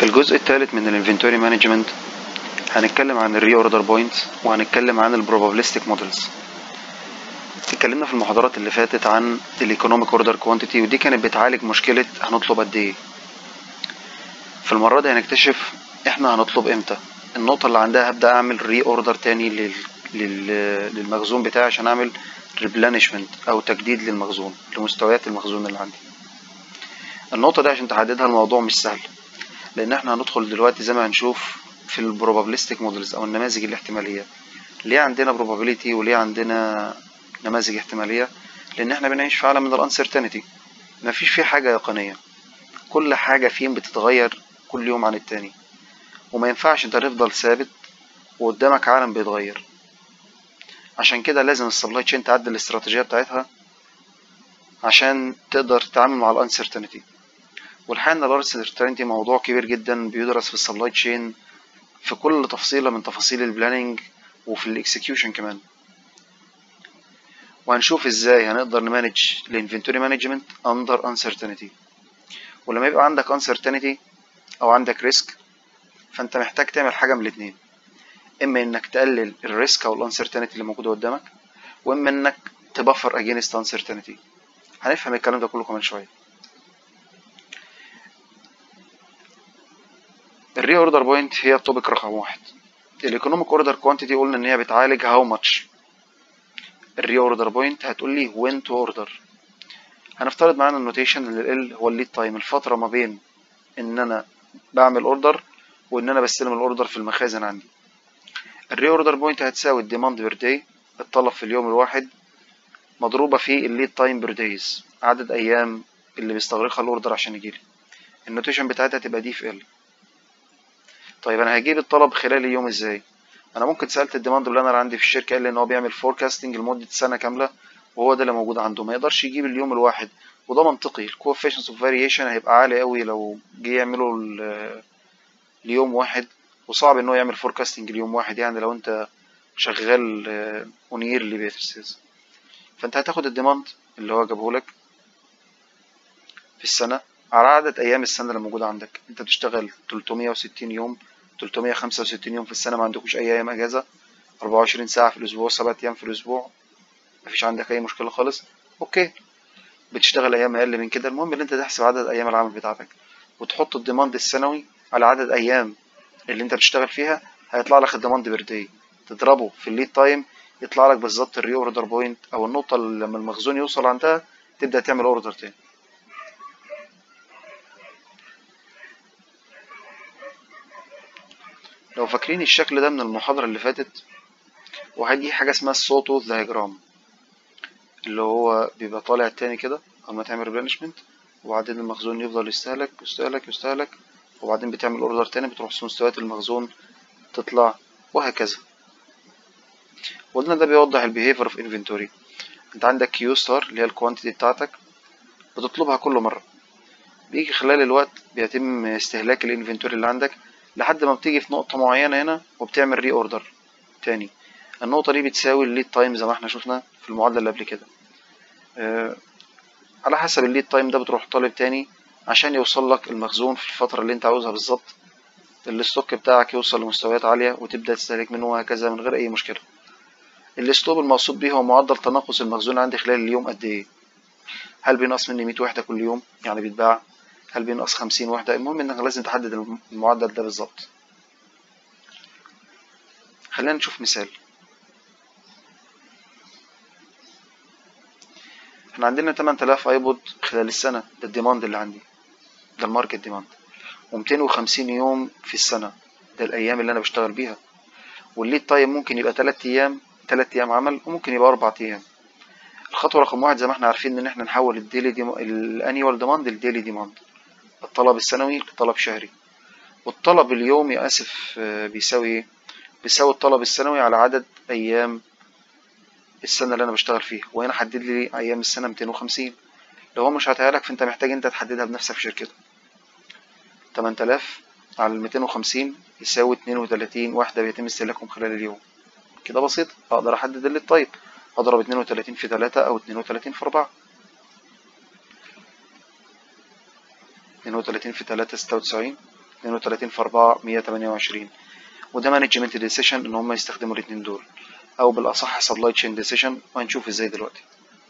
في الجزء الثالث من الانفنتوري مانجمنت هنتكلم عن الري اوردر بوينت وهنتكلم عن البروبابيلستيك مودلز اتكلمنا في المحاضرات اللي فاتت عن الايكونوميك اوردر كوانتيتي ودي كانت بتعالج مشكله هنطلب قد ايه في المره دي هنكتشف احنا هنطلب امتى النقطه اللي عندها هبدا اعمل ري اوردر تاني لل... لل... للمخزون بتاعي عشان اعمل ريبلانشمنت او تجديد للمخزون لمستويات المخزون اللي عندي النقطه دي عشان تحددها الموضوع مش سهل لان احنا هندخل دلوقتي زي ما هنشوف في البروبابيلستيك مودلز او النماذج الاحتماليه ليه عندنا probability وليه عندنا نماذج احتماليه لان احنا بنعيش في عالم من الانسرتينتي مفيش فيه حاجه يقينيه كل حاجه فيهم بتتغير كل يوم عن التاني وما ينفعش انت تفضل ثابت وقدامك عالم بيتغير عشان كده لازم السبلاي تشين تعدل الاستراتيجيه بتاعتها عشان تقدر تتعامل مع الانسرتينتي والحقيقه ان الانسرتينتي موضوع كبير جدا بيدرس في السبلاي تشين في كل تفصيله من تفاصيل البلاننج وفي الاكسكيوشن كمان وهنشوف ازاي هنقدر نمانج الانفنتوري مانجمنت اندر انسرتينتي ولما يبقى عندك انسرتينتي او عندك ريسك فانت محتاج تعمل حاجه من الاتنين اما انك تقلل الريسك او الانسرتينتي اللي موجوده قدامك واما انك تبفر اجينست انسرتينتي هنفهم الكلام ده كله كمان شويه الري اوردر بوينت هي التوبيك رقم واحد الايكونوميك اوردر كوانتيتي قلنا ان هي بتعالج هاو ماتش الري اوردر بوينت هتقول لي وين تو اوردر هنفترض معانا النوتيشن ان ال هو الليد تايم الفتره ما بين ان انا بعمل اوردر وان انا بستلم الاوردر في المخازن عندي الري اوردر بوينت هتساوي الديماند بير داي الطلب في اليوم الواحد مضروبه في الليد تايم بير دايز عدد ايام اللي بيستغرقها الاوردر عشان يجيلي النوتيشن بتاعتها تبقى دي في ال طيب انا هجيب الطلب خلال اليوم ازاي انا ممكن سالت الديماند بلانر عندي في الشركه قال لي ان هو بيعمل فوركاستنج لمده سنه كامله وهو ده اللي موجود عنده ما يقدرش يجيب اليوم الواحد وده منطقي الكوفيشنس اوف فاريشن هيبقى عالي قوي لو جه يعمله ليوم واحد وصعب ان هو يعمل فوركاستنج ليوم واحد يعني لو انت شغال اون ييرلي بيسز فانت هتاخد الديماند اللي هو جابه لك في السنه على عدد ايام السنه اللي موجوده عندك انت بتشتغل 360 يوم 365 يوم في السنة ما عندكوش أي أيام أجازة 24 ساعة في الأسبوع 7 أيام في الأسبوع مفيش عندك أي مشكلة خالص أوكي بتشتغل أيام أقل من كده المهم إن أنت تحسب عدد أيام العمل بتاعتك وتحط الديماند السنوي على عدد أيام اللي أنت بتشتغل فيها هيطلع لك الديماند بير داي تضربه في الليد تايم يطلع لك بالظبط الري اوردر بوينت أو النقطة اللي لما المخزون يوصل عندها تبدأ تعمل اوردر تاني لو فاكرين الشكل ده من المحاضرة اللي فاتت وهيجي حاجة اسمها الصوتو دايجرام اللي هو بيبقى طالع التاني كده اما تعمل ريبلانشمنت وبعدين المخزون يفضل يستهلك يستهلك يستهلك وبعدين بتعمل اوردر تاني بتروح مستويات المخزون تطلع وهكذا وقلنا ده بيوضح البيهيفير اوف انفنتوري انت عندك كيو ستار اللي هي الكوانتيتي بتاعتك بتطلبها كل مرة بيجي خلال الوقت بيتم استهلاك الانفنتوري اللي عندك لحد ما بتيجي في نقطة معينة هنا وبتعمل ري اوردر تاني النقطة دي بتساوي الليد تايم زي ما احنا شفنا في المعادلة اللي قبل كده أه على حسب الليد تايم ده بتروح طالب تاني عشان يوصل لك المخزون في الفترة اللي انت عاوزها بالظبط الستوك بتاعك يوصل لمستويات عالية وتبدأ تستهلك منه وهكذا من غير أي مشكلة الاسلوب المقصود بيه هو معدل تناقص المخزون عندي خلال اليوم قد ايه هل بينقص مني 100 وحدة كل يوم يعني بيتباع هل بينقص خمسين وحدة المهم انك لازم تحدد المعدل ده بالظبط خلينا نشوف مثال احنا عندنا 8000 ايبود خلال السنة ده الديماند اللي عندي ده الماركت ديماند و250 يوم في السنة ده الايام اللي انا بشتغل بيها والليد تايم ممكن يبقى 3 ايام 3 ايام عمل وممكن يبقى 4 ايام الخطوة رقم واحد زي ما احنا عارفين ان احنا نحول الديلي ديم... الانيوال ديماند للديلي ديماند الطلب السنوي لطلب شهري والطلب اليومي آسف بيساوي ايه بيساوي الطلب السنوي على عدد أيام السنة اللي أنا بشتغل فيها وهنا حدد لي أيام السنة 250 لو هو مش هتعيها لك فأنت محتاج أنت تحددها بنفسك في شركتك 8000 على 250 يساوي 32 وحدة بيتم استهلاكهم خلال اليوم كده بسيط أقدر أحدد اللي طيب أضرب 32 في 3 أو 32 في 4 32 في 3 96 32 في 4 128 وده مانجمنت ديسيشن ان هم يستخدموا الاثنين دول او بالاصح سبلاي تشين ديسيشن وهنشوف ازاي دلوقتي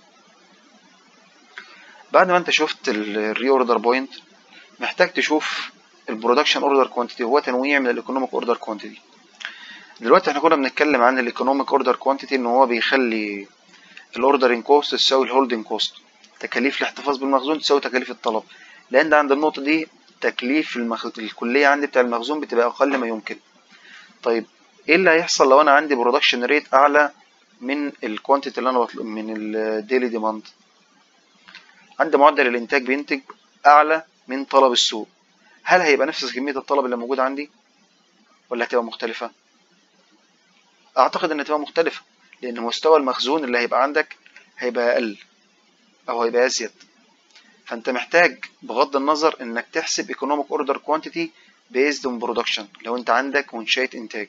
بعد ما انت شفت الري اوردر بوينت محتاج تشوف البرودكشن اوردر كوانتيتي هو تنويع من الايكونوميك اوردر كوانتيتي دلوقتي احنا كنا بنتكلم عن الايكونوميك اوردر كوانتيتي ان هو بيخلي الاوردرنج كوست تساوي الهولدنج كوست تكاليف الاحتفاظ بالمخزون تساوي تكاليف الطلب لان ده عند النقطه دي تكليف المخ... الكليه عندي بتاع المخزون بتبقى اقل ما يمكن طيب ايه اللي هيحصل لو انا عندي برودكشن ريت اعلى من الكوانتيتي اللي انا بطلب من الديلي ديماند عندي معدل الانتاج بينتج اعلى من طلب السوق هل هيبقى نفس كميه الطلب اللي موجود عندي ولا هتبقى مختلفه اعتقد ان هتبقى مختلفه لان مستوى المخزون اللي هيبقى عندك هيبقى اقل او هيبقى ازيد فانت محتاج بغض النظر انك تحسب economic order quantity based on production لو انت عندك منشأة انتاج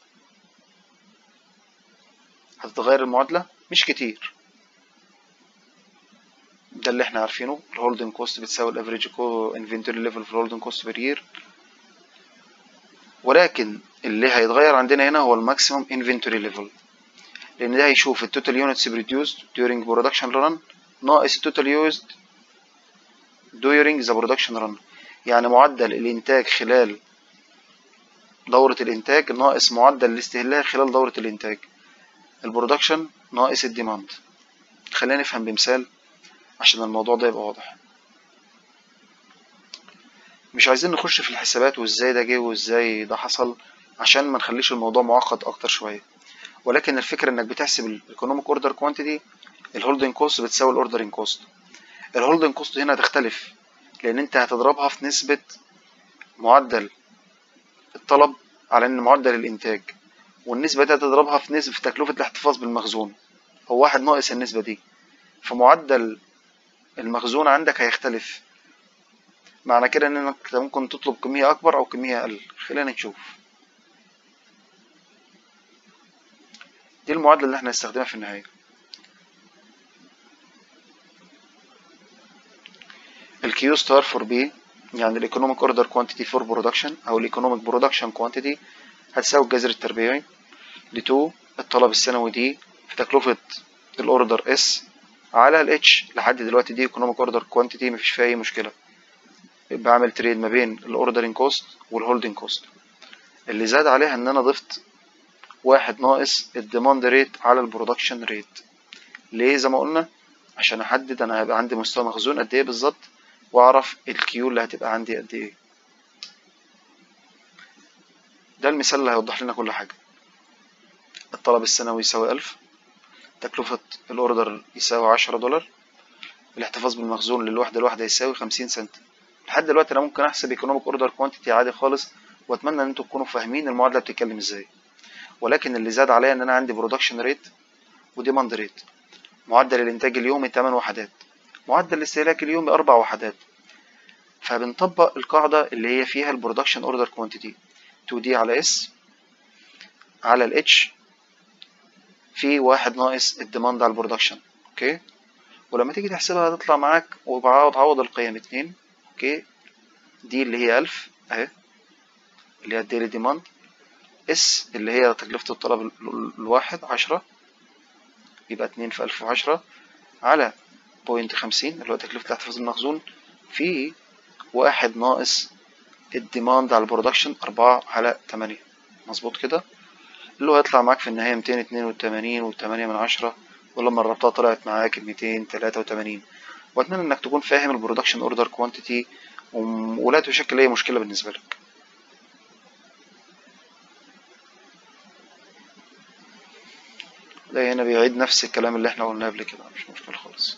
هتتغير المعادلة مش كتير ده اللي احنا عارفينه الهولدنج كوست بتساوي الافريج انفنتوري ليفل في الهولدنج كوست بير يير ولكن اللي هيتغير عندنا هنا هو الماكسيمم انفنتوري ليفل لان ده هيشوف التوتال يونتس produced during production run ناقص التوتال used during the production run يعني معدل الانتاج خلال دورة الانتاج ناقص معدل الاستهلاك خلال دورة الانتاج البرودكشن ناقص الديماند خلينا نفهم بمثال عشان الموضوع ده يبقى واضح مش عايزين نخش في الحسابات وازاي ده جه وازاي ده حصل عشان ما نخليش الموضوع معقد اكتر شويه ولكن الفكره انك بتحسب الايكونوميك اوردر كوانتيتي الهولدنج كوست بتساوي الاوردرنج كوست الهولدنج كوست هنا تختلف لان انت هتضربها في نسبه معدل الطلب على ان معدل الانتاج والنسبه دي هتضربها في نسبه في تكلفه الاحتفاظ بالمخزون هو واحد ناقص النسبه دي فمعدل المخزون عندك هيختلف معنى كده ان انك ممكن تطلب كمية اكبر او كمية اقل خلينا نشوف دي المعادلة اللي احنا هنستخدمها في النهاية الكيو ستار فور بي يعني الايكونوميك اوردر كوانتيتي فور برودكشن او الايكونوميك برودكشن كوانتيتي هتساوي الجذر التربيعي ل 2 الطلب السنوي دي في تكلفة الاوردر اس على الاتش لحد دلوقتي دي ايكونوميك اوردر كوانتيتي مفيش فيها اي مشكلة بعمل تريد ما بين الاوردرنج كوست والهولدنج كوست اللي زاد عليها ان انا ضفت واحد ناقص الديماند ريت على البرودكشن ريت ليه زي ما قلنا عشان احدد انا هيبقى عندي مستوى مخزون قد ايه بالظبط واعرف الكيو اللي هتبقى عندي قد ايه ده المثال اللي هيوضح لنا كل حاجة الطلب السنوي يساوي ألف تكلفة الأوردر يساوي عشرة دولار الاحتفاظ بالمخزون للوحدة الواحدة يساوي خمسين سنت لحد دلوقتي أنا ممكن أحسب ايكونوميك أوردر كوانتيتي عادي خالص وأتمنى إن انتوا تكونوا فاهمين المعادلة بتتكلم إزاي ولكن اللي زاد عليا إن أنا عندي برودكشن ريت وديماند ريت معدل الإنتاج اليومي 8 وحدات معدل الاستهلاك اليومي أربع وحدات فبنطبق القاعدة اللي هي فيها البرودكشن أوردر كوانتيتي 2D على S على ال H في واحد ناقص الديماند على البرودكشن اوكي ولما تيجي تحسبها هتطلع معاك وتعوض القيم اتنين اوكي دي اللي هي ألف اهي اللي هي الديلي ديماند اس اللي هي تكلفة الطلب الواحد عشرة يبقى اتنين في ألف وعشرة على بوينت خمسين اللي هو تكلفة الاحتفاظ بالمخزون في واحد ناقص الديماند على البرودكشن أربعة على تمانية مظبوط كده اللي هو هيطلع معاك في النهاية ميتين اتنين وتمانين وتمانية من عشرة ولما قربتها طلعت معاك ميتين تلاتة وتمانين وأتمنى إنك تكون فاهم البرودكشن أوردر كوانتيتي ولا تشكل أي مشكلة بالنسبة لك ده هنا بيعيد نفس الكلام اللي احنا قلناه قبل كده مش مشكلة خالص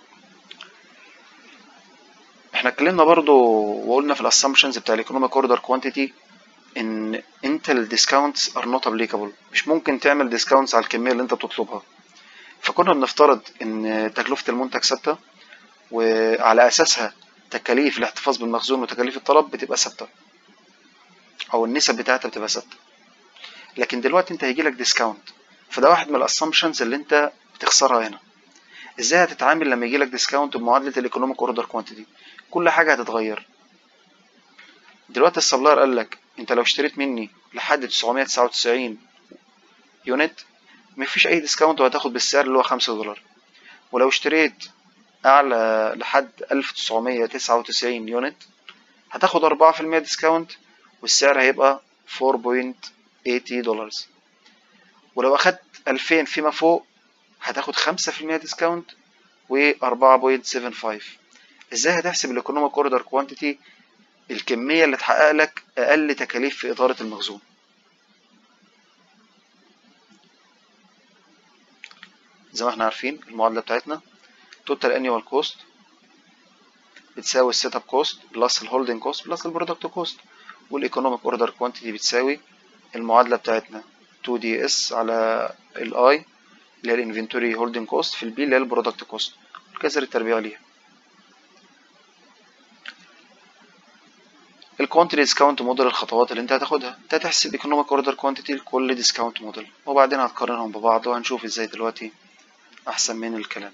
احنا اتكلمنا برضو وقلنا في الاسامبشنز بتاع الايكونوميك اوردر كوانتيتي ان انت الديسكاونتس ار نوت ابليكابل مش ممكن تعمل ديسكاونتس على الكميه اللي انت بتطلبها فكنا بنفترض ان تكلفه المنتج ثابته وعلى اساسها تكاليف الاحتفاظ بالمخزون وتكاليف الطلب بتبقى ثابته او النسب بتاعتها بتبقى ثابته لكن دلوقتي انت هيجيلك ديسكاونت فده واحد من الاسامبشنز اللي انت بتخسرها هنا ازاي هتتعامل لما يجيلك ديسكاونت بمعادله الايكونوميك اوردر كوانتيتي كل حاجه هتتغير دلوقتي السبلاير قال لك انت لو اشتريت مني لحد 999 يونت مفيش اي ديسكاونت وهتاخد بالسعر اللي هو 5 دولار ولو اشتريت اعلى لحد 1999 يونت هتاخد 4% ديسكاونت والسعر هيبقى 4.80 دولار ولو اخدت 2000 فيما فوق هتاخد 5% ديسكاونت و 4.75 ازاي هتحسب الايكونوميك اوردر كوانتيتي الكمية اللي تحقق لك اقل تكاليف في ادارة المخزون زي ما احنا عارفين المعادلة بتاعتنا total annual cost بتساوي السيت اب كوست بلس الهولدنج كوست بلس البرودكت كوست والايكونوميك اوردر كوانتيتي بتساوي المعادلة بتاعتنا 2 دي اس على الاي اللي هي الانفنتوري هولدنج كوست في البي اللي هي البرودكت كوست الكسر التربيع ليها الكوانتيتي ديسكاونت موديل الخطوات اللي انت هتاخدها انت هتحسب ايكونوميك اوردر كوانتيتي لكل ديسكاونت موديل وبعدين هتقارنهم ببعض وهنشوف ازاي دلوقتي احسن من الكلام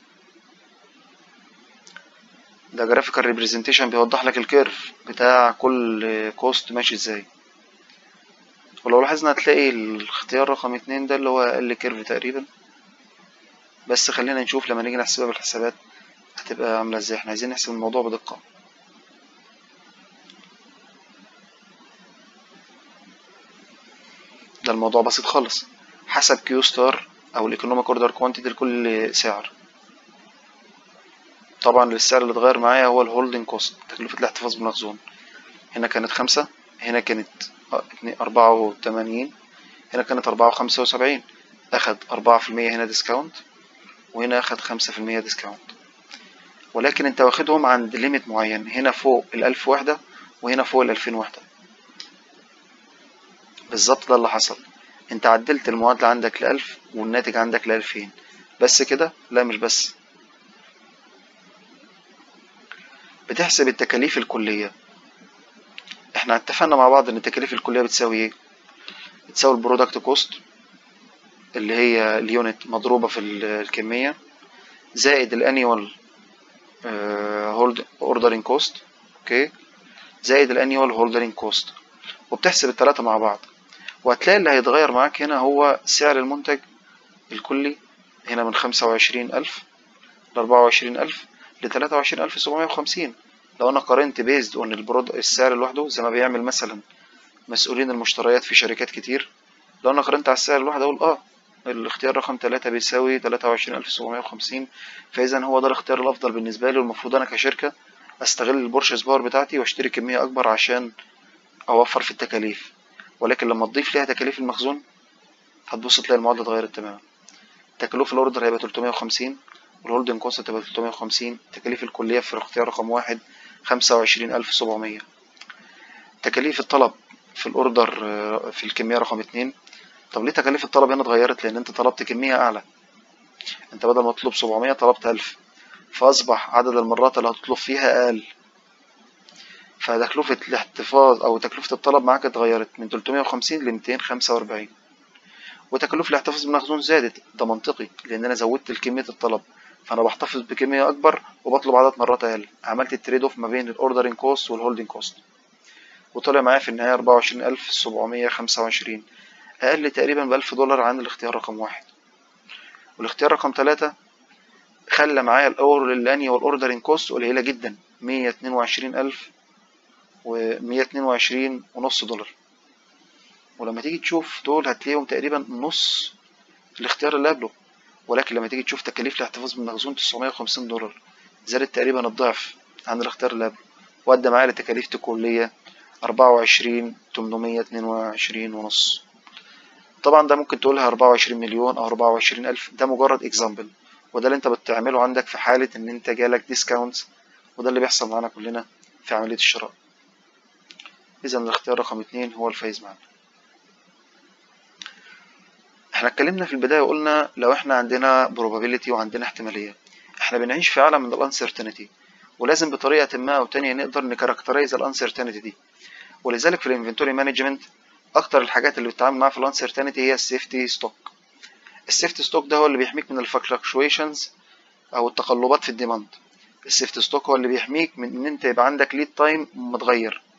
ده جرافيكال ريبريزنتيشن بيوضح لك الكيرف بتاع كل كوست ماشي ازاي ولو لاحظنا هتلاقي الاختيار رقم اتنين ده اللي هو اقل كيرف تقريبا بس خلينا نشوف لما نيجي نحسبها بالحسابات هتبقى عاملة ازاي احنا عايزين نحسب الموضوع بدقة ده الموضوع بسيط خالص حسب كيو ستار او الايكونوميك اوردر كوانتيتي لكل سعر طبعا السعر اللي اتغير معايا هو الهولدنج كوست تكلفة الاحتفاظ بالمخزون هنا كانت خمسة هنا كانت أربعة وتمانين هنا كانت أربعة وخمسة وسبعين أخد أربعة في المية هنا ديسكاونت وهنا أخد خمسة في المية ديسكاونت ولكن أنت واخدهم عند ليميت معين هنا فوق الألف وحدة وهنا فوق الألفين وحدة بالظبط ده اللي حصل أنت عدلت المعادلة عندك لألف والناتج عندك لألفين بس كده لا مش بس بتحسب التكاليف الكلية احنا اتفقنا مع بعض ان التكاليف الكلية بتساوي ايه بتساوي البرودكت كوست اللي هي اليونت مضروبة في الكمية زائد الانيوال هولد اوردرنج كوست اوكي زائد الانيوال هولدرنج كوست وبتحسب التلاتة مع بعض وهتلاقي اللي هيتغير معاك هنا هو سعر المنتج الكلي هنا من خمسة وعشرين ألف لأربعة وعشرين ألف لتلاتة وعشرين ألف سبعمية وخمسين لو أنا قارنت بيزد أون البرود السعر لوحده زي ما بيعمل مثلا مسؤولين المشتريات في شركات كتير لو أنا قارنت على السعر لوحده أقول أه الاختيار رقم تلاتة بيساوي تلاتة وعشرين ألف سبعمية وخمسين فإذا هو ده الاختيار الأفضل بالنسبة لي والمفروض أنا كشركة أستغل البورشيز باور بتاعتي وأشتري كمية أكبر عشان أوفر في التكاليف ولكن لما تضيف ليها تكاليف المخزون هتبص تلاقي المعادلة اتغيرت تماما تكاليف الأوردر هيبقى تلتمية وخمسين والهولدنج كوست هتبقى تلتمية وخمسين التكاليف الكلية في الاختيار رقم واحد خمسة وعشرين ألف سبعمية تكاليف الطلب في الأوردر في الكمية رقم اتنين طب ليه تكاليف الطلب هنا اتغيرت لأن أنت طلبت كمية أعلى أنت بدل ما تطلب سبعمية طلبت ألف فأصبح عدد المرات اللي هتطلب فيها أقل فتكلفة الاحتفاظ أو تكلفة الطلب معاك اتغيرت من 350 ل 245 وتكلفة الاحتفاظ بالمخزون زادت ده منطقي لأن أنا زودت كمية الطلب فأنا بحتفظ بكمية أكبر وبطلب عدد مرات أقل عملت التريد أوف ما بين الأوردرنج كوست والهولدنج كوست وطلع معايا في النهاية 24725 أقل تقريبا بألف دولار عن الاختيار رقم واحد والاختيار رقم تلاتة خلى معايا الأور الأنيوال أوردرنج كوست قليلة جدا 122000 ومية اتنين وعشرين ونص دولار ولما تيجي تشوف دول هتلاقيهم تقريبا نص الاختيار اللي قبله ولكن لما تيجي تشوف تكاليف الاحتفاظ بالمخزون تسعمية وخمسين دولار زادت تقريبا الضعف عن الاختيار اللي قبله وأدى معايا لتكاليف كلية أربعة وعشرين تمنمية اتنين وعشرين ونص طبعا ده ممكن تقولها أربعة وعشرين مليون أو أربعة وعشرين ألف ده مجرد إكزامبل وده اللي أنت بتعمله عندك في حالة إن أنت جالك ديسكاونت وده اللي بيحصل معانا كلنا في عملية الشراء إذا الاختيار رقم اتنين هو الفايز معانا احنا اتكلمنا في البداية وقلنا لو احنا عندنا probability وعندنا احتمالية احنا بنعيش في عالم من الانسرتينتي ولازم بطريقة ما أو تانية نقدر نكاركترايز الانسرتينتي دي ولذلك في الانفنتوري مانجمنت أكتر الحاجات اللي بتتعامل معاها في الانسرتينتي هي السيفتي ستوك السيفتي ستوك ده هو اللي بيحميك من الفلكشويشنز أو التقلبات في الديماند السيفتي ستوك هو اللي بيحميك من إن أنت يبقى عندك ليد تايم متغير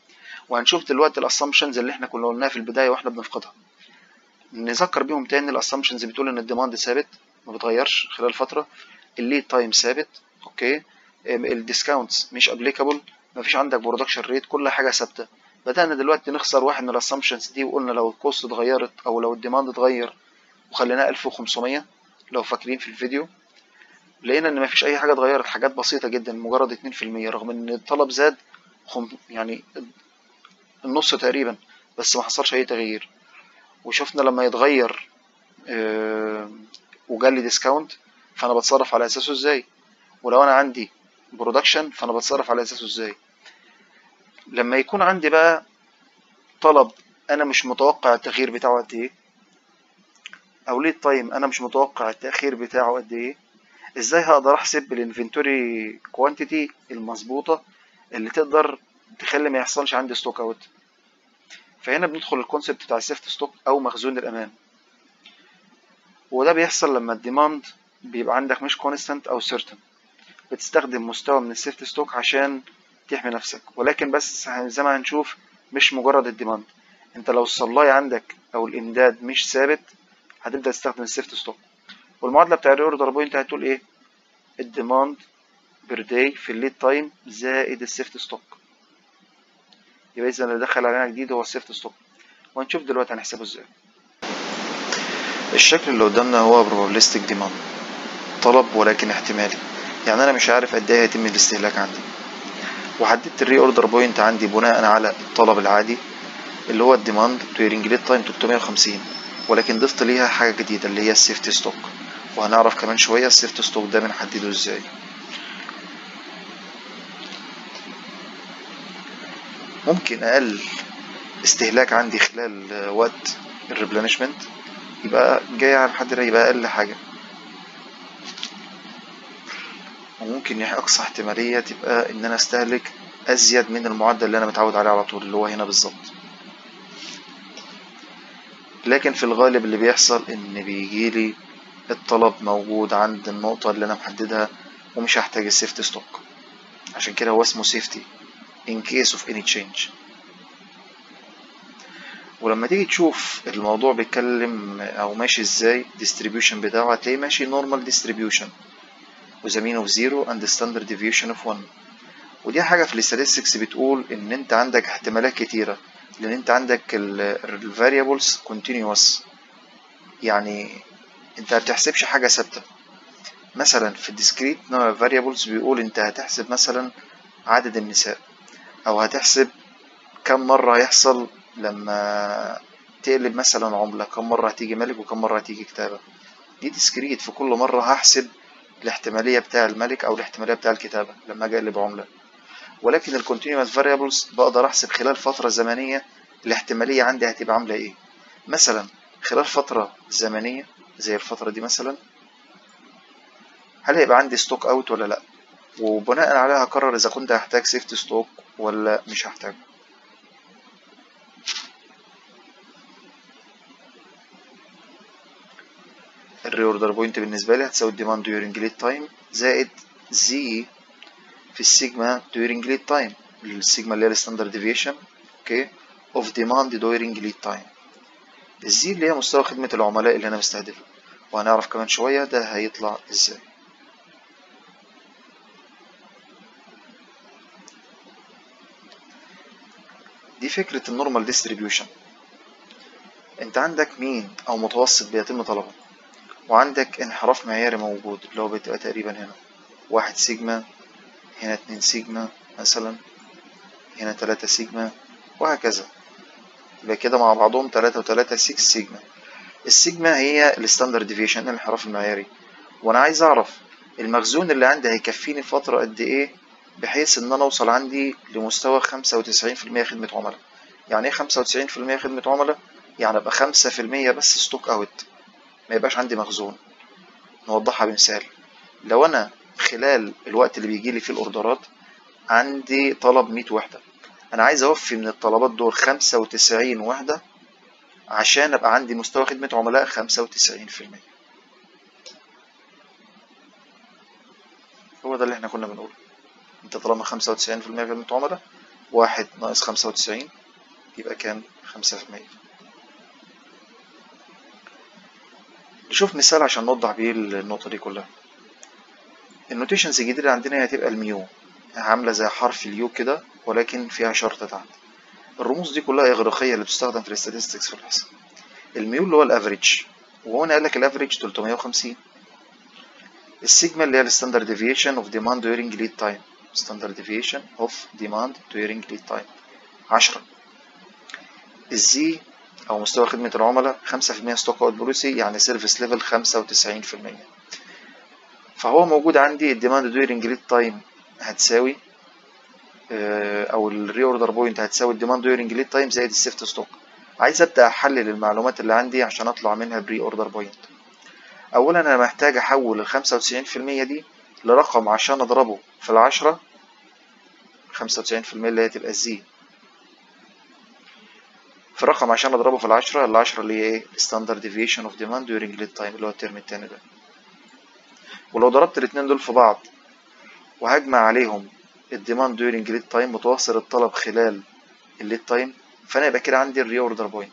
وهنشوف دلوقتي الاسامبشنز اللي احنا كنا قلناها في البدايه واحنا بنفقدها نذكر بيهم تاني الاسامبشنز بتقول ان الديماند ثابت ما بيتغيرش خلال فتره الليد تايم ثابت اوكي الديسكاونتس مش ابليكابل مفيش عندك برودكشن ريت كل حاجه ثابته بدانا دلوقتي نخسر واحد من الاسامبشنز دي وقلنا لو الكوست اتغيرت او لو الديماند اتغير وخليناه 1500 لو فاكرين في الفيديو لقينا ان مفيش اي حاجه اتغيرت حاجات بسيطه جدا مجرد 2% رغم ان الطلب زاد خم يعني النص تقريبا بس ما حصلش اي تغيير وشفنا لما يتغير آه وجالي ديسكاونت فانا بتصرف على اساسه ازاي ولو انا عندي برودكشن فانا بتصرف على اساسه ازاي لما يكون عندي بقى طلب انا مش متوقع التغيير بتاعه قد ايه او ليد تايم انا مش متوقع التاخير بتاعه قد ايه ازاي هقدر احسب الانفنتوري كوانتيتي المظبوطه اللي تقدر تخلي ما يحصلش عندي ستوك اوت فهنا بندخل الكونسيبت بتاع السيفت ستوك او مخزون الامان وده بيحصل لما الديماند بيبقى عندك مش كونستانت او سيرتن بتستخدم مستوى من السيفت ستوك عشان تحمي نفسك ولكن بس زي ما هنشوف مش مجرد الديماند انت لو السبلاي عندك او الامداد مش ثابت هتبدا تستخدم السيفت ستوك والمعادله بتاع الاوردر بوينت هتقول ايه الديماند بير داي في الليد تايم زائد السيفت ستوك يبقى اذا اللي دخل علينا جديد هو السيفت ستوك وهنشوف دلوقتي هنحسبه ازاي الشكل اللي قدامنا هو probabilistic demand طلب ولكن احتمالي يعني انا مش عارف قد ايه هيتم الاستهلاك عندي وحددت الري اوردر بوينت عندي بناء على الطلب العادي اللي هو الديماند دويرنج ليد تايم 350 ولكن ضفت ليها حاجه جديده اللي هي السيفت ستوك وهنعرف كمان شويه السيفت ستوك ده بنحدده ازاي ممكن اقل استهلاك عندي خلال وقت الريبلانشمنت يبقى جاي على الحد ده يبقى اقل حاجه وممكن اقصى احتماليه تبقى ان انا استهلك ازيد من المعدل اللي انا متعود عليه على طول اللي هو هنا بالظبط لكن في الغالب اللي بيحصل ان بيجيلي الطلب موجود عند النقطة اللي انا محددها ومش هحتاج السيفت ستوك عشان كده هو اسمه سيفتي in case of any change ولما تيجي تشوف الموضوع بيتكلم او ماشي ازاي distribution بتاعه هتلاقيه ماشي normal distribution with a mean of zero and the standard deviation of one ودي حاجة في الاستاتستكس بتقول ان انت عندك احتمالات كتيرة لان انت عندك ال variables continuous يعني انت ما بتحسبش حاجة ثابتة مثلا في الديسكريت variables بيقول انت هتحسب مثلا عدد النساء او هتحسب كم مرة هيحصل لما تقلب مثلا عملة كم مرة هتيجي ملك وكم مرة هتيجي كتابة دي ديسكريت في كل مرة هحسب الاحتمالية بتاع الملك أو الاحتمالية بتاع الكتابة لما أجي أقلب عملة ولكن ال continuous variables بقدر أحسب خلال فترة زمنية الاحتمالية عندي هتبقى عاملة إيه مثلا خلال فترة زمنية زي الفترة دي مثلا هل هيبقى عندي ستوك أوت ولا لأ وبناء عليها هقرر إذا كنت هحتاج سيفت ستوك ولا مش هحتاجه الري اوردر بوينت بالنسبه لي هتساوي الديماند during lead time زائد زي في السيجما during lead time السيجما اللي هي الستاندرد ديفيشن اوكي اوف ديماند during lead time الزي اللي هي مستوى خدمه العملاء اللي انا مستهدفه وهنعرف كمان شويه ده هيطلع ازاي دي فكره النورمال ديستريبيوشن انت عندك مين او متوسط بيتم طلبه وعندك انحراف معياري موجود اللي هو بتبقى تقريبا هنا واحد سيجما هنا اتنين سيجما مثلا هنا تلاتة سيجما وهكذا يبقى كده مع بعضهم تلاتة وتلاتة سيكس سيجما السيجما هي الستاندرد ديفيشن الانحراف المعياري وانا عايز اعرف المخزون اللي عندي هيكفيني فترة قد ايه بحيث ان انا اوصل عندي لمستوى خمسة وتسعين في المية خدمة عملاء يعني ايه خمسة وتسعين في المية خدمة عملاء يعني ابقى خمسة في المية بس ستوك اوت ما يبقاش عندي مخزون نوضحها بمثال لو انا خلال الوقت اللي بيجي لي فيه الاوردرات عندي طلب 100 وحده انا عايز اوفي من الطلبات دول 95 وحده عشان ابقى عندي مستوى خدمه عملاء 95% هو ده اللي احنا كنا بنقوله انت طالما 95% خدمه عملاء واحد ناقص خمسة وتسعين يبقى كام خمسة في المية نشوف مثال عشان نوضح بيه النقطة دي كلها النوتيشنز الجديدة اللي عندنا هتبقى الميو عاملة زي حرف اليو كده ولكن فيها شرطة تحت الرموز دي كلها إغريقية اللي بتستخدم في الاستاتستكس في الحساب الميو اللي هو الافريج وهنا قال لك الافريج 350 السيجما اللي هي الستاندرد ديفيشن اوف ديماند during ليد تايم ستاندرد ديفيشن اوف ديماند during ليد تايم 10 الزي او مستوى خدمة العملاء 5% ستوك اوت بوليسي يعني سيرفيس ليفل 95% فهو موجود عندي الديماند during ليد تايم هتساوي او الري اوردر بوينت هتساوي الديماند during ليد تايم زائد السيفت ستوك عايز ابدا احلل المعلومات اللي عندي عشان اطلع منها بري اوردر بوينت اولا انا محتاج احول ال 95% دي لرقم عشان اضربه في العشرة 95% اللي هي تبقى الزي في رقم عشان اضربه في العشرة العشرة اللي هي ايه ستاندرد ديفيشن اوف ديماند during ليد تايم اللي هو الترم التاني ده ولو ضربت الاتنين دول في بعض وهجمع عليهم الديماند during ليد تايم متوسط الطلب خلال الليد تايم فانا يبقى كده عندي الري اوردر بوينت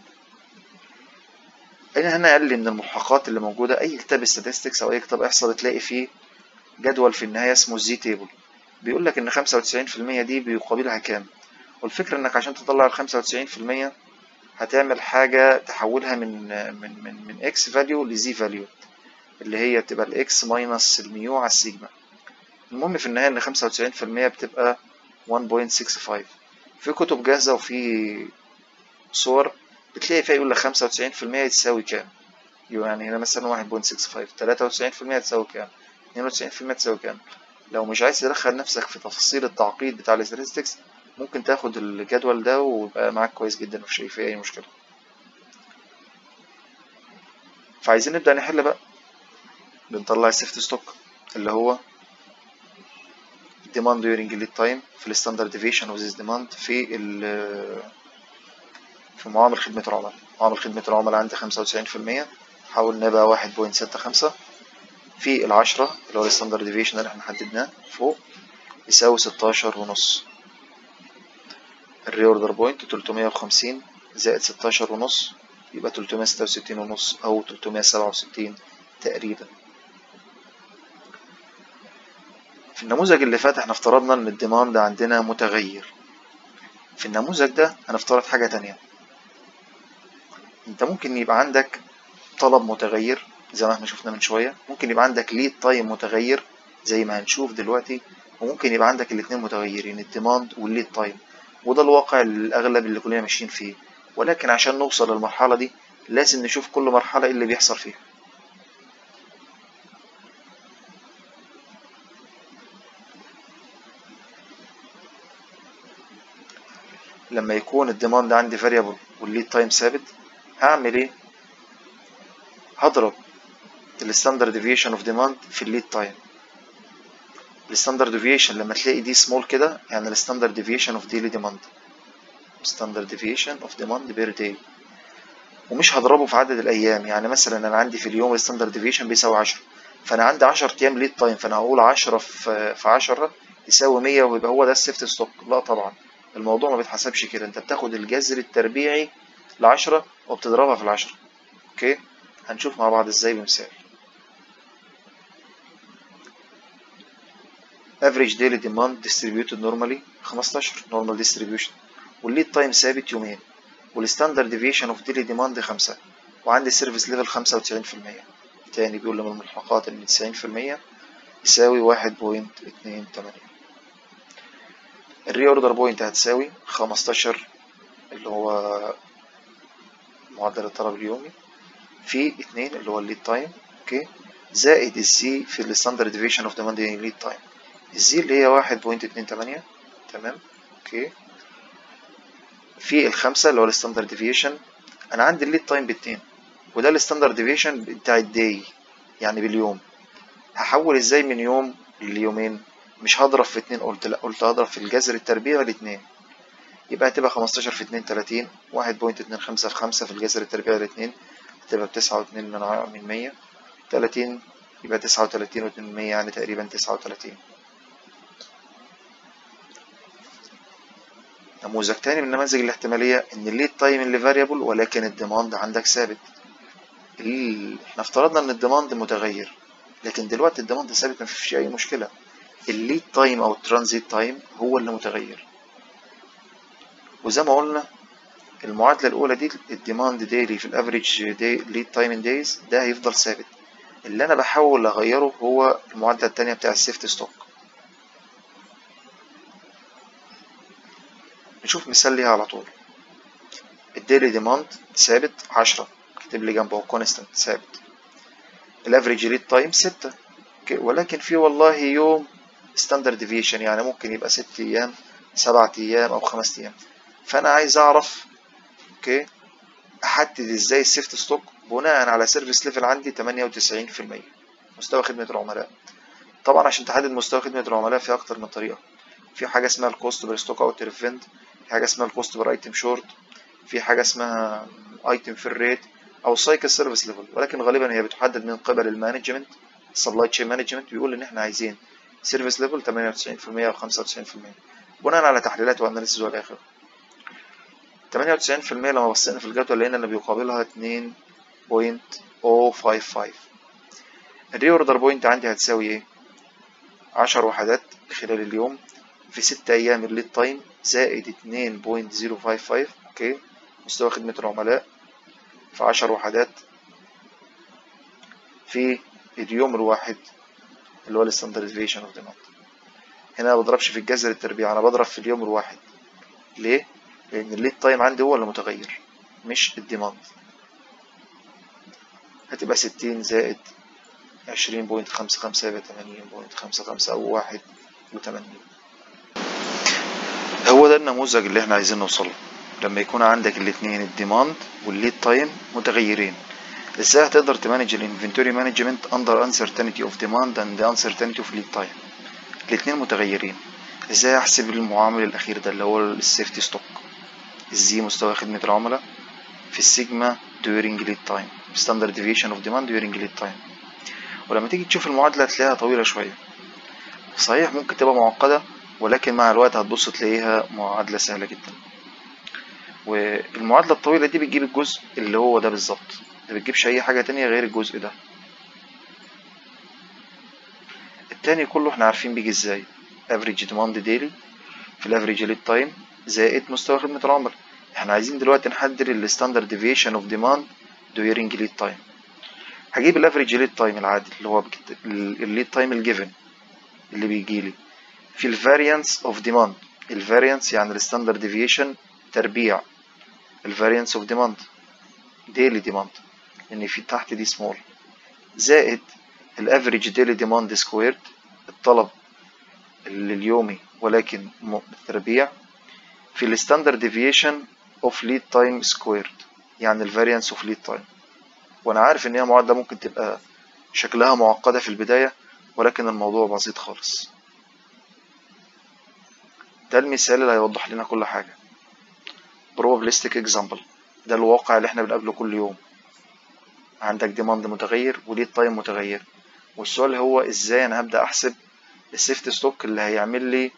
انا هنا قال لي من الملحقات اللي موجوده اي كتاب statistics او اي كتاب احصاء بتلاقي فيه جدول في النهايه اسمه الزي تيبل بيقول لك ان 95% دي بيقابلها كام والفكره انك عشان تطلع ال 95% هتعمل حاجه تحولها من من من من اكس فاليو لزي فاليو اللي هي بتبقى الاكس ماينس الميو على السيجما المهم في النهايه ان 95% بتبقى 1.65 في كتب جاهزة وفي صور بتلاقي فيها يقول لك 95% تساوي كام يعني هنا مثلا واحد بوينت سكس فايف تلاتة وتسعين في المية تساوي كام اتنين وتسعين في المية تساوي كام لو مش عايز تدخل نفسك في تفاصيل التعقيد بتاع الاستاتستكس ممكن تاخد الجدول ده ويبقى معاك كويس جدا مفيش فيه أي مشكلة فعايزين نبدأ نحل بقى بنطلع السيفت ستوك اللي هو demand during lead time في الستاندرد ديفيشن اوف ذيس demand في ال في معامل خدمة العملاء معامل خدمة العملاء عندي خمسة وتسعين في المية حولنا بقى واحد بوينت ستة خمسة في العشرة اللي هو الستاندرد ديفيشن اللي احنا حددناه فوق يساوي ستاشر ونص الري اوردر بوينت تلتمية وخمسين زائد ستاشر ونص يبقى تلتمية ستة وستين ونص أو تلتمية سبعة وستين تقريبا في النموذج اللي فات احنا افترضنا ان الديماند عندنا متغير في النموذج ده هنفترض حاجة تانية انت ممكن يبقى عندك طلب متغير زي ما احنا شفنا من شوية ممكن يبقى عندك ليد تايم متغير زي ما هنشوف دلوقتي وممكن يبقى عندك الاتنين متغيرين الديماند والليد تايم وده الواقع الأغلب اللي كلنا ماشيين فيه ولكن عشان نوصل للمرحلة دي لازم نشوف كل مرحلة ايه اللي بيحصل فيها لما يكون الديماند عندي فاريبل والليد تايم ثابت هعمل ايه هضرب الستاندرد ديفيشن اوف ديماند في الليد تايم الستاندرد ديفيشن لما تلاقي دي سمول كده يعني الستاندرد ديفيشن اوف ديلي ديماند ستاندرد ديفيشن اوف ديماند بير داي ومش هضربه في عدد الايام يعني مثلا انا عندي في اليوم الستاندرد ديفيشن بيساوي 10 فانا عندي 10 ايام ليد تايم فانا هقول 10 في في 10 يساوي 100 ويبقى هو ده السيفت ستوك لا طبعا الموضوع ما بيتحسبش كده انت بتاخد الجذر التربيعي لعشرة وبتضربها في العشرة اوكي هنشوف مع بعض ازاي بمثال average daily demand distributed normally 15 normal distribution والليد تايم ثابت يومين والستاندرد ديفيشن اوف daily demand 5 وعندي سيرفيس ليفل 95% تاني بيقول لي من الملحقات ان 90% يساوي 1.28 الري اوردر بوينت هتساوي 15 اللي هو معدل الطلب اليومي في 2 اللي هو الليد تايم اوكي زائد الزي في الستاندرد ديفيشن اوف ديماند ليد تايم الزي اللي هي 1.28 تمام اوكي في الخمسة اللي هو الستاندرد ديفيشن انا عندي الليد تايم باتنين وده الستاندرد ديفيشن بتاع الداي يعني باليوم هحول ازاي من يوم ليومين مش هضرب في اتنين قلت لا قلت هضرب في الجذر التربيعي لاتنين يبقى هتبقى خمستاشر في اتنين تلاتين واحد بوينت اتنين خمسة في خمسة في الجذر التربيعي لاتنين هتبقى بتسعة واتنين من من مية تلاتين يبقى تسعة وتلاتين واتنين من مية يعني تقريبا تسعة وتلاتين نموذج تاني من النماذج الاحتمالية ان الليد تايم اللي فاريبل ولكن الديماند عندك ثابت ال... احنا افترضنا ان الديماند متغير لكن دلوقتي الديماند ثابت مفيش اي مشكلة الليد تايم او الترانزيت تايم هو اللي متغير وزي ما قلنا المعادلة الأولى دي الديماند ديلي في الافريج دي ليد تايم ان دايز ده هيفضل ثابت اللي أنا بحاول أغيره هو المعادلة التانية بتاع السيفتي ستوك نشوف مثال ليها على طول الديلي ديماند ثابت عشرة اكتب لي جنبه كونستنت ثابت الافريج ليد تايم ستة ولكن في والله يوم ستاندرد ديفيشن يعني ممكن يبقى ست أيام سبعة أيام أو خمس أيام فأنا عايز أعرف اوكي احدد ازاي السيفت ستوك بناء على سيرفيس ليفل عندي 98% مستوى خدمة العملاء طبعا عشان تحدد مستوى خدمة العملاء في اكتر من طريقة في حاجة اسمها الكوست بير ستوك اوت ريفند في حاجة اسمها الكوست بير ايتم شورت في حاجة اسمها ايتم في الريت او سايكل سيرفيس ليفل ولكن غالبا هي بتحدد من قبل المانجمنت السبلاي تشين مانجمنت بيقول ان احنا عايزين سيرفيس ليفل 98% او 95% بناء على تحليلات واناليسيز والى اخره 98% لما بصينا في الجدول لقينا ان بيقابلها 2.055 الري اوردر بوينت عندي هتساوي ايه 10 وحدات خلال اليوم في 6 ايام الليد تايم زائد 2.055 اوكي مستوى خدمة العملاء في 10 وحدات في اليوم الواحد اللي هو الستاندرديزيشن اوف ديماند هنا ما بضربش في الجذر التربيع انا بضرب في اليوم الواحد ليه لان الليد تايم عندي هو اللي متغير مش الديماند هتبقى ستين زائد عشرين بوينت خمسة خمسة يبقى تمانين بوينت خمسة خمسة أو واحد وتمانين هو ده النموذج اللي احنا عايزين نوصله لما يكون عندك الاتنين الديماند والليد تايم متغيرين ازاي هتقدر تمانج الانفنتوري مانجمنت اندر uncertainty اوف ديماند اند uncertainty اوف ليد تايم الاتنين متغيرين ازاي احسب المعامل الاخير ده اللي هو السيفتي ستوك الزي مستوى خدمة العملاء في السيجما during lead time standard deviation of demand during lead time ولما تيجي تشوف المعادلة هتلاقيها طويلة شوية صحيح ممكن تبقى معقدة ولكن مع الوقت هتبص تلاقيها معادلة سهلة جدا والمعادلة الطويلة دي بتجيب الجزء اللي هو ده بالظبط ما بتجيبش أي حاجة تانية غير الجزء ده التاني كله احنا عارفين بيجي ازاي average demand daily في الافريج ليد تايم زائد مستوى خدمة العملاء احنا عايزين دلوقتي نحدد الستاندرد ديفيشن اوف ديماند during ليد تايم هجيب الافريج ليد تايم العادي اللي هو الليد تايم الجيفن اللي بيجي لي في الفاريانس اوف ديماند الفاريانس يعني الستاندرد ديفيشن تربيع الفاريانس اوف ديماند ديلي ديماند لان في تحت دي سمول زائد الافريج ديلي ديماند سكويرد الطلب اليومي ولكن تربيع في الستاندرد ديفيشن اوف ليد تايم سكويرد يعني الفاريانس اوف ليد تايم وانا عارف ان هي معادله ممكن تبقى شكلها معقده في البدايه ولكن الموضوع بسيط خالص ده المثال اللي هيوضح لنا كل حاجه probabilistic example ده الواقع اللي احنا بنقابله كل يوم عندك ديماند متغير وليد تايم متغير والسؤال هو ازاي انا هبدا احسب السيفت ستوك اللي هيعمل لي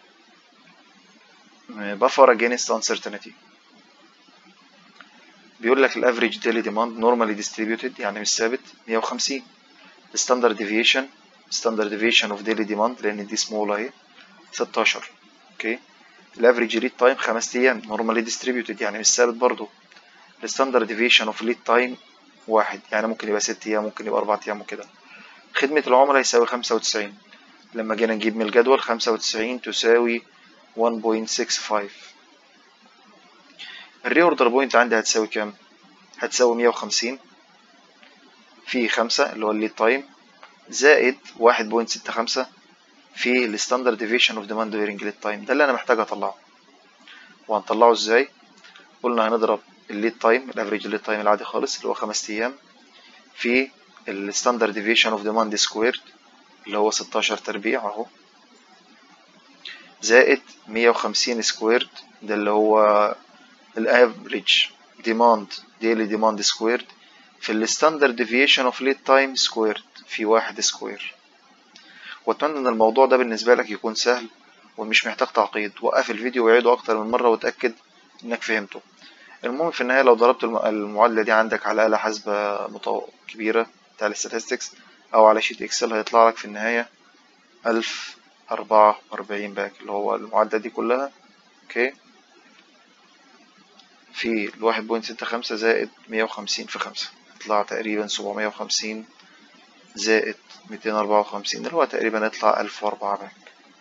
بفر against uncertainty بيقول لك الافريج ديلي ديماند نورمالي ديستريبيوتد يعني مش ثابت 150 الستاندرد ديفيشن ستاندرد ديفيشن اوف ديلي ديماند لان دي سمول اهي 16 اوكي الافريج ليد تايم 5 ايام نورمالي ديستريبيوتد يعني مش ثابت برضه الستاندرد ديفيشن اوف ليد تايم واحد يعني ممكن يبقى 6 ايام ممكن يبقى 4 ايام وكده خدمة العملاء يساوي 95 لما جينا نجيب من الجدول 95 تساوي 1.65 الري اوردر بوينت عندي هتساوي كام؟ هتساوي 150 في 5 اللي هو الليد تايم زائد 1.65 في الستاندرد ديفيشن اوف ديماند during ليد تايم ده اللي انا محتاج اطلعه وهنطلعه ازاي؟ قلنا هنضرب الليد تايم الافريج ليد تايم العادي خالص اللي هو 5 ايام في الستاندرد ديفيشن اوف ديماند سكويرد اللي هو 16 تربيع اهو زائد 150 سكويرد ده اللي هو الافريج ديماند ديلي ديماند سكويرد في الستاندرد ديفيشن اوف ليد تايم سكويرد في واحد سكوير واتمنى ان الموضوع ده بالنسبه لك يكون سهل ومش محتاج تعقيد وقف الفيديو وعيده اكتر من مرة وتأكد انك فهمته المهم في النهاية لو ضربت الم- المعادلة دي عندك على آلة حاسبة مطو... كبيرة بتاع الستاتستكس أو على شيت إكسل هيطلع لك في النهاية ألف أربعة وأربعين باك اللي هو المعادلة دي كلها أوكي في الواحد بوينت ستة خمسة زائد مية وخمسين في خمسة يطلع تقريبا سبعمية وخمسين زائد ميتين أربعة وخمسين اللي هو تقريبا يطلع ألف وأربعة باك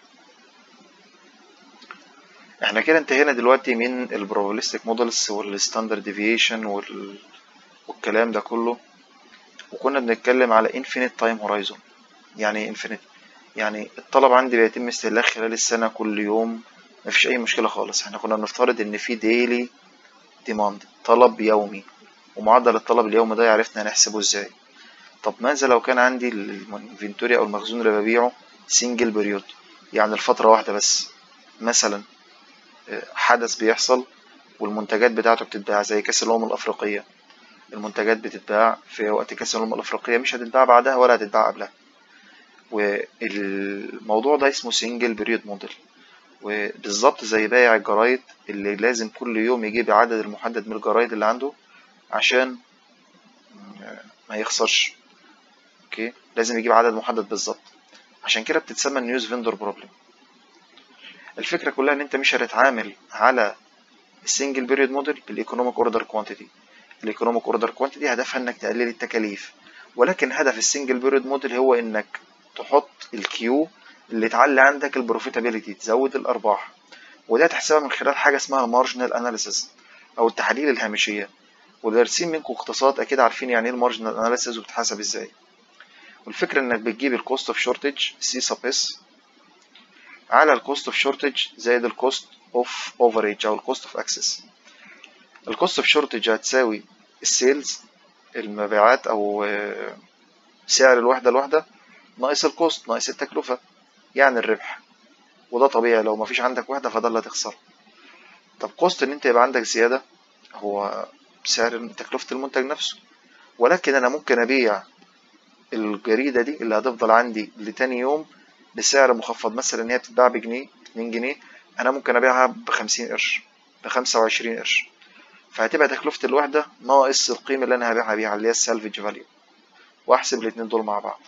احنا كده انتهينا دلوقتي من البروبابيلستيك مودلز والستاندرد ديفيشن وال... والكلام ده كله وكنا بنتكلم على infinite time horizon يعني ايه infinite يعني الطلب عندي بيتم استهلاك خلال السنة كل يوم مفيش أي مشكلة خالص احنا كنا بنفترض إن في daily demand طلب يومي ومعدل الطلب اليومي ده عرفنا نحسبه ازاي طب ماذا لو كان عندي الانفنتوري أو المخزون اللي ببيعه single period يعني الفترة واحدة بس مثلا حدث بيحصل والمنتجات بتاعته بتتباع زي كأس الأمم الأفريقية المنتجات بتتباع في وقت كأس الأمم الأفريقية مش هتتباع بعدها ولا هتتباع قبلها والموضوع ده اسمه سنجل بريود موديل وبالظبط زي بائع الجرايد اللي لازم كل يوم يجيب عدد المحدد من الجرايد اللي عنده عشان ما يخسرش اوكي لازم يجيب عدد محدد بالظبط عشان كده بتتسمى النيوز فيندور بروبلم الفكرة كلها ان انت مش هتتعامل على السنجل بيريود موديل بالايكونوميك اوردر كوانتيتي الايكونوميك اوردر كوانتيتي هدفها انك تقلل التكاليف ولكن هدف السنجل بيريود موديل هو انك تحط الكيو اللي تعلي عندك البروفيتابيلتي تزود الارباح وده تحسبها من خلال حاجه اسمها المارجنال اناليسيس او التحاليل الهامشيه ودارسين منكم اقتصاد اكيد عارفين يعني ايه المارجنال اناليسيس وبتحسب ازاي والفكره انك بتجيب الكوست اوف شورتج سي سب اس على الكوست اوف شورتج زائد الكوست اوف اوفريج او الكوست اوف اكسس الكوست اوف شورتج هتساوي السيلز المبيعات او سعر الوحده الواحده ناقص الكوست ناقص التكلفه يعني الربح وده طبيعي لو مفيش عندك وحده فده اللي هتخسره طب كوست ان انت يبقى عندك زياده هو سعر تكلفه المنتج نفسه ولكن انا ممكن ابيع الجريده دي اللي هتفضل عندي لتاني يوم بسعر مخفض مثلا ان هي بتتباع بجنيه 2 جنيه انا ممكن ابيعها بخمسين قرش بخمسة وعشرين قرش فهتبقى تكلفة الوحدة ناقص القيمة اللي انا هبيعها بيها اللي هي السالفج فاليو واحسب الاتنين دول مع بعض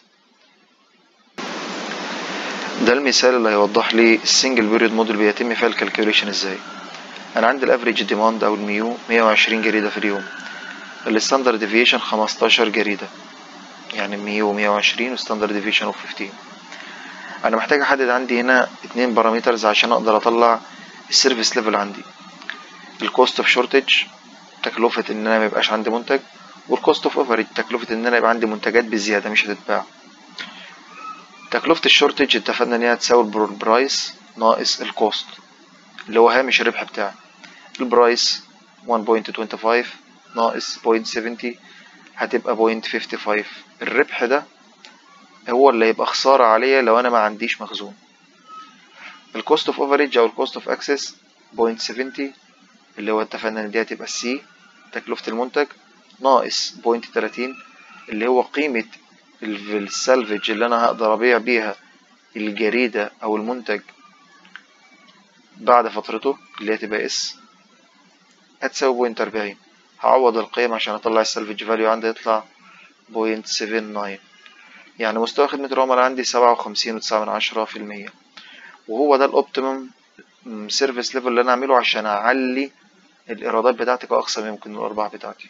ده المثال اللي هيوضح لي السنجل بيريود موديل بيتم فيها الكالكوليشن ازاي انا عندي الافريج ديماند او الميو 120 جريدة في اليوم الستاندرد ديفيشن 15 جريدة يعني الميو 120 وستاندرد ديفيشن اوف 15 انا محتاج احدد عندي هنا اتنين بارامترز عشان اقدر اطلع السيرفيس ليفل عندي الكوست اوف شورتج تكلفة ان انا ميبقاش عندي منتج والكوست اوف اوفريج تكلفة ان انا يبقى عندي منتجات بزيادة مش هتتباع تكلفة الشورتج اتفقنا ان هي تساوي البرايس ناقص الكوست اللي هو هامش الربح بتاعي البرايس 1.25 ناقص 0.70 هتبقى 0.55 الربح ده هو اللي هيبقى خسارة عليا لو أنا ما عنديش مخزون الكوست اوف اوفريج أو الكوست اوف اكسس بوينت سفنتي اللي هو اتفقنا إن دي هتبقى السي تكلفة المنتج ناقص بوينت تلاتين اللي هو قيمة السالفج اللي أنا هقدر أبيع بيها الجريدة أو المنتج بعد فترته اللي هتبقى اس هتساوي بوينت أربعين هعوض القيم عشان أطلع السالفج فاليو عندي يطلع بوينت سفن ناين يعني مستوى خدمة العملاء عندي سبعة وخمسين وتسعة من عشرة في المية وهو ده الأوبتيمم سيرفيس ليفل اللي أنا أعمله عشان أعلي الإيرادات بتاعتي كأقصى ما يمكن الأرباح بتاعتي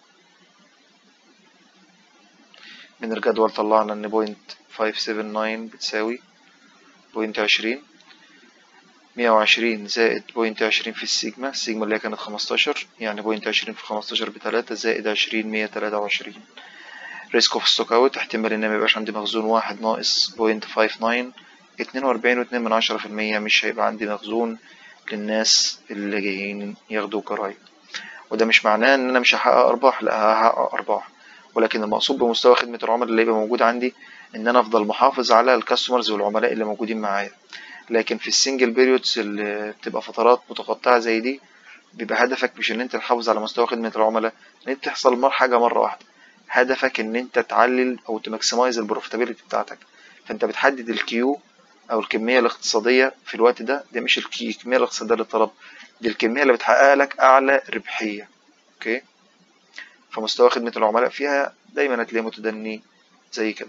من الجدول طلعنا إن بوينت فايف سيفن ناين بتساوي بوينت عشرين مية وعشرين زائد بوينت عشرين في السيجما السيجما اللي هي كانت خمستاشر يعني بوينت عشرين في خمستاشر بتلاتة زائد عشرين مية تلاتة وعشرين ريسك اوف ستوك اوت احتمال ان ميبقاش عندي مخزون واحد ناقص بوينت فايف ناين اتنين واربعين واتنين من عشرة في المية مش هيبقى عندي مخزون للناس اللي جايين ياخدوا جرايد وده مش معناه ان انا مش هحقق ارباح لا هحقق ارباح ولكن المقصود بمستوى خدمة العملاء اللي يبقى موجود عندي ان انا افضل محافظ على الكاستمرز والعملاء اللي موجودين معايا لكن في السنجل بيريودز اللي بتبقى فترات متقطعة زي دي بيبقى هدفك مش ان انت تحافظ على مستوى خدمة العملاء ان انت تحصل مر حاجة مرة واحدة هدفك ان انت تعلل او تماكسمايز البروفيتابيلتي بتاعتك فانت بتحدد الكيو او الكميه الاقتصاديه في الوقت ده دي مش الك- الكميه الاقتصاديه للطلب دي الكميه اللي بتحقق لك اعلى ربحيه اوكي فمستوى خدمه العملاء فيها دايما هتلاقيه متدني زي كده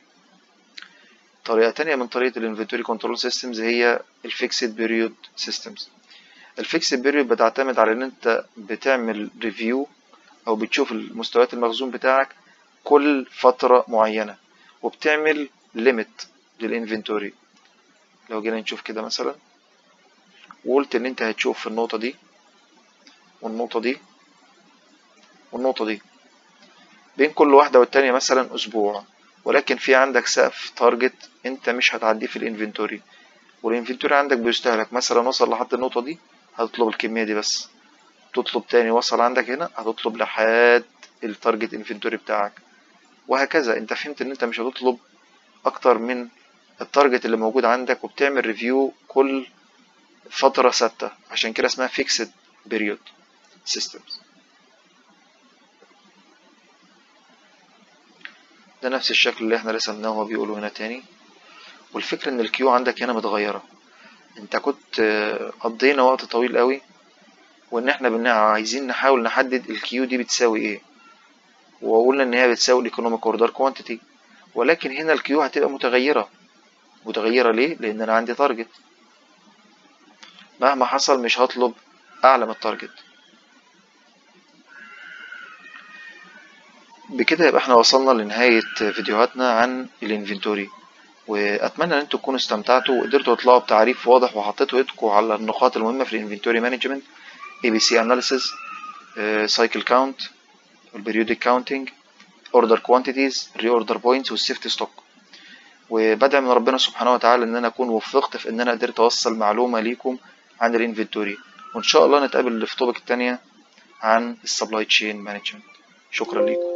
طريقه تانية من طريقه الانفنتوري كنترول سيستمز هي الفيكسد بيريود سيستمز الفيكسد بيريود بتعتمد على ان انت بتعمل ريفيو او بتشوف المستويات المخزون بتاعك كل فترة معينة وبتعمل ليميت للانفنتوري لو جينا نشوف كده مثلا وقلت ان انت هتشوف في النقطة دي والنقطة دي والنقطة دي بين كل واحدة والتانية مثلا اسبوع ولكن في عندك سقف تارجت انت مش هتعديه في الانفنتوري والانفنتوري عندك بيستهلك مثلا وصل لحد النقطة دي هتطلب الكمية دي بس تطلب تاني وصل عندك هنا هتطلب لحد التارجت انفنتوري بتاعك وهكذا انت فهمت ان انت مش هتطلب اكتر من التارجت اللي موجود عندك وبتعمل ريفيو كل فترة ثابتة عشان كده اسمها fixed period systems ده نفس الشكل اللي احنا رسمناه هو بيقولوا هنا تاني والفكرة ان الكيو عندك هنا متغيرة انت كنت آه، قضينا وقت طويل قوي وان احنا بن- عايزين نحاول نحدد الكيو دي بتساوي ايه وقلنا ان هي بتساوي الايكونوميك اوردر كوانتيتي ولكن هنا الكيو هتبقى متغيرة متغيرة ليه؟ لان انا عندي تارجت مهما حصل مش هطلب اعلى من التارجت بكده يبقى احنا وصلنا لنهاية فيديوهاتنا عن الانفنتوري واتمنى ان انتوا تكونوا استمتعتوا وقدرتوا تطلعوا بتعريف واضح وحطيتوا ايدكم على النقاط المهمة في الانفنتوري مانجمنت اي بي سي اناليسيس سايكل كاونت والبريودك كاونتنج اوردر كوانتيتيز ري اوردر بوينتس والسيفتي ستوك وبدعي من ربنا سبحانه وتعالى ان انا اكون وفقت في ان انا قدرت اوصل معلومة ليكم عن الانفنتوري وان شاء الله نتقابل في توبك التانية عن السبلاي تشين مانجمنت شكرا ليكم